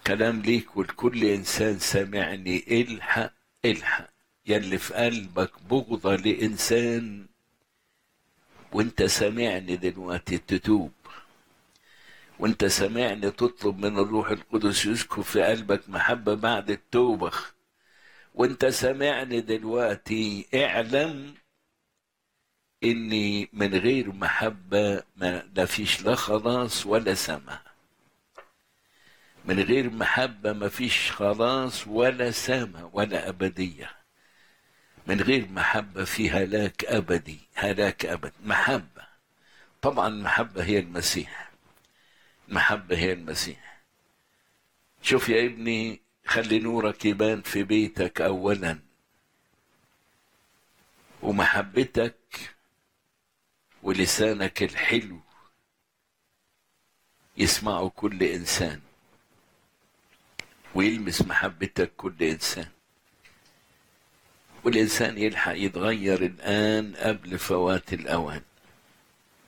كلام ليك ولكل انسان سامعني الحق الحق يلي في قلبك بغضة لإنسان وانت سامعني دلوقتي تتوب وانت سامعني تطلب من الروح القدس يسكب في قلبك محبة بعد التوبة وانت سامعني دلوقتي اعلم اني من غير محبة ما لا فيش لا خلاص ولا سماء من غير محبة ما فيش خلاص ولا سماء ولا أبدية من غير محبة في هلاك أبدي هلاك أبد محبة طبعا المحبة هي المسيح المحبة هي المسيح شوف يا ابني خلي نورك يبان في بيتك أولا ومحبتك ولسانك الحلو يسمعه كل إنسان ويلمس محبتك كل إنسان والإنسان يلحق يتغير الآن قبل فوات الأوان